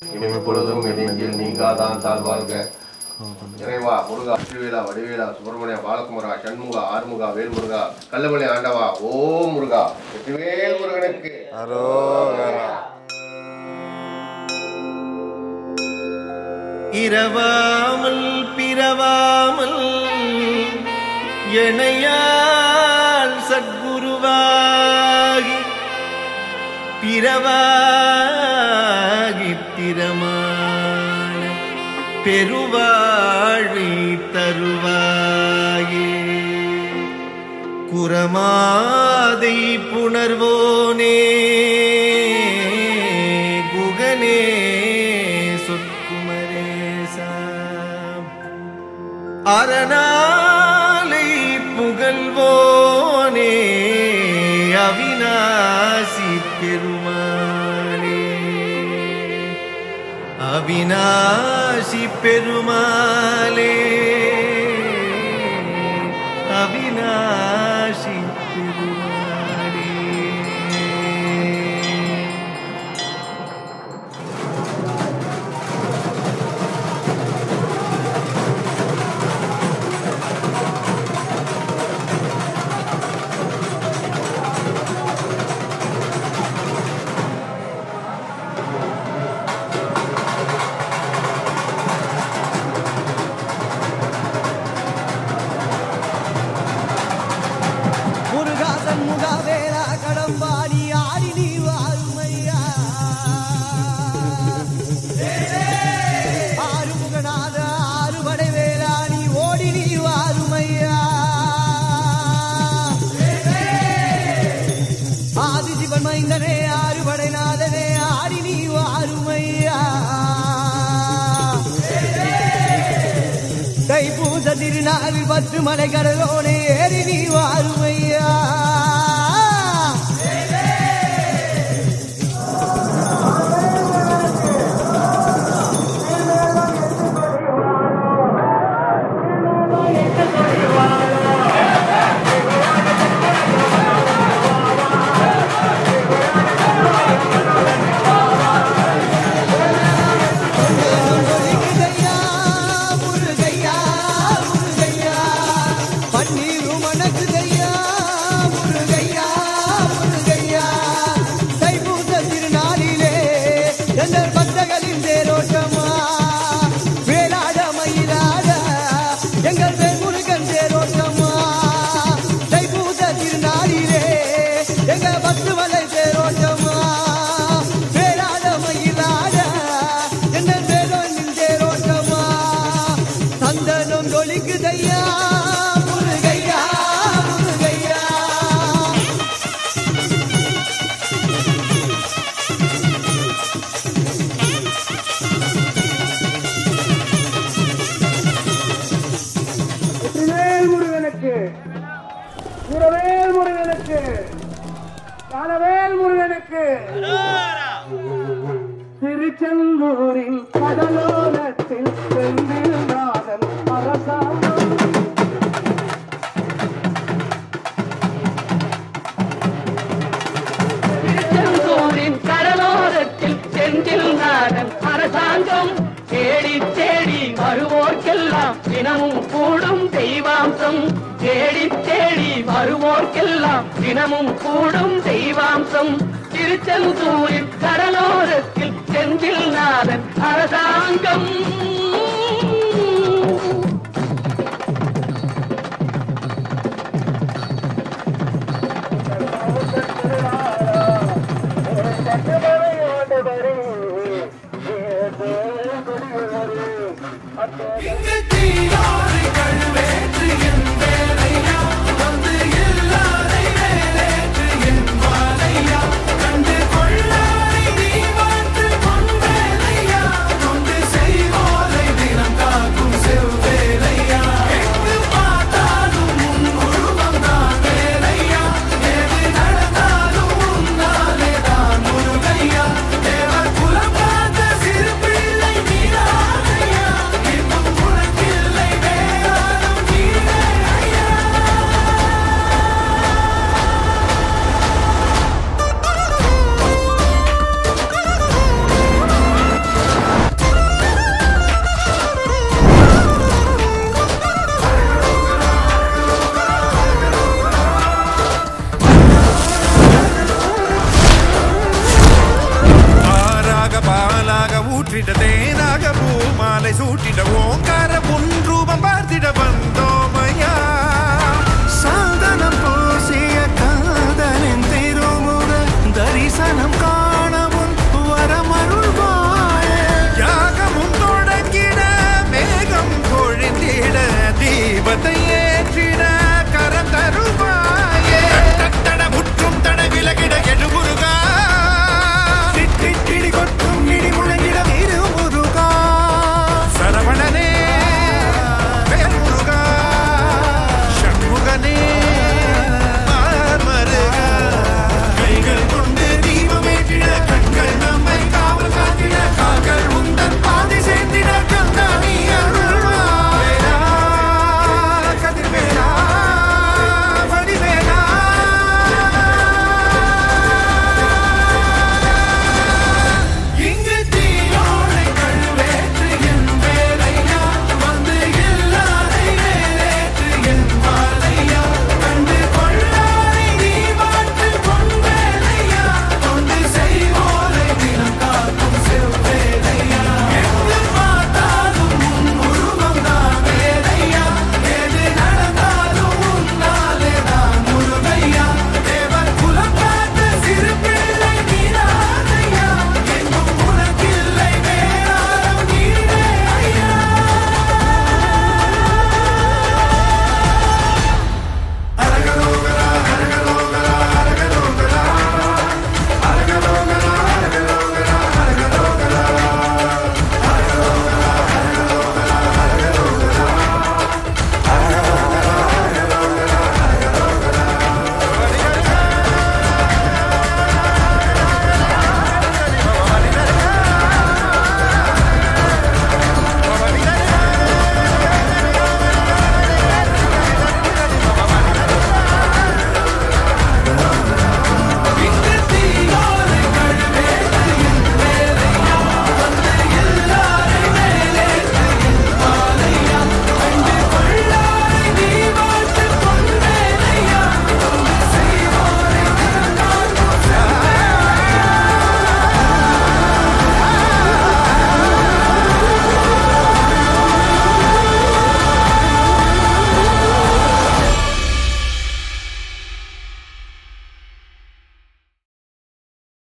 இனிமே பொழுதும் என் நெஞ்சில் நீங்காதான் தாழ்வாழ்க இறைவா முருகா திருவேலா வடிவேலா சுப்பிரமணியா பாலகுமரா சண்முகா ஆறுமுகா வேல்முருகா கல்லமலை ஆண்டவா ஓ முருகா வெற்றிவேல் முருகனுக்கு இரவாமல் பிறவாமல் எனையால் சத்குருவாகி பிறவாகி திறமான பெருவாழி தருவாயே குரமாதை புணர்வோனே குகனே சொற்குமரேசா அரணாலை புகழ்வோனே அவிநாசி பெருமானே அவிநாசி பெருமாளே அவிநாசி பெருமாளே முருகாசன் முகாவேரா கடம்பாடி ஆடி நீ வாருமையா ஆறு முகநாத ஆறு படை வேலா நீ ஓடி நீ வாருமையா ஆதி சிவன் மைந்தனே ஆறு படை நாதனே ஆடி நீ வாருமையா தைப்பூச திருநாளில் பத்து மலை கடலோனே ஏறி நீ வாருமையா முருகையா, முருகையா, முருகையா. பன்னீரும் மணக்குதையா, முருகையா, முருகையா. தைப்பூச திருநாளிலே எங்கள் பக்தர்களின் தேரோட்டமா வேலாட மயிலாட எங்கள் வேல்முருகன் தேரோட்டமா தைப்பூச திருநாளிலே எங்கள் பத்துமலை தேரோட்டமா வேலாட மயிலாட எங்கள் வேலோனின் தேரோட்டமா சந்தனம் தொழிக்குதையா முருகையா முருகையா வெற்றிவேல் முருகனுக்கு வீரவேல் முருகனுக்கு ஞானவேல் முருகனுக்கு திருச்செந்தூரின் கடலோரத்தில் செந்தில் நாதன் அரசாங்கம் திருச்செந்தூரின் கடலோரத்தில் செந்தில் நாடன் அரசாங்கம் தேடி தேடி வருவோர்க்கெல்லாம் தினமும் கூடும் தெய்வாம்சம் தேடி தேடி வருவோர்க்கெல்லாம் தினமும் கூடும் தெய்வாம்சம் திருச்செந்தூரின் கடலோரத்தில் செந்தில் நாதன் அரசாங்கம் சிறு பிள்ளை நீராதையா இன்னும் உனக்கு சூட்டிட ஓங்கார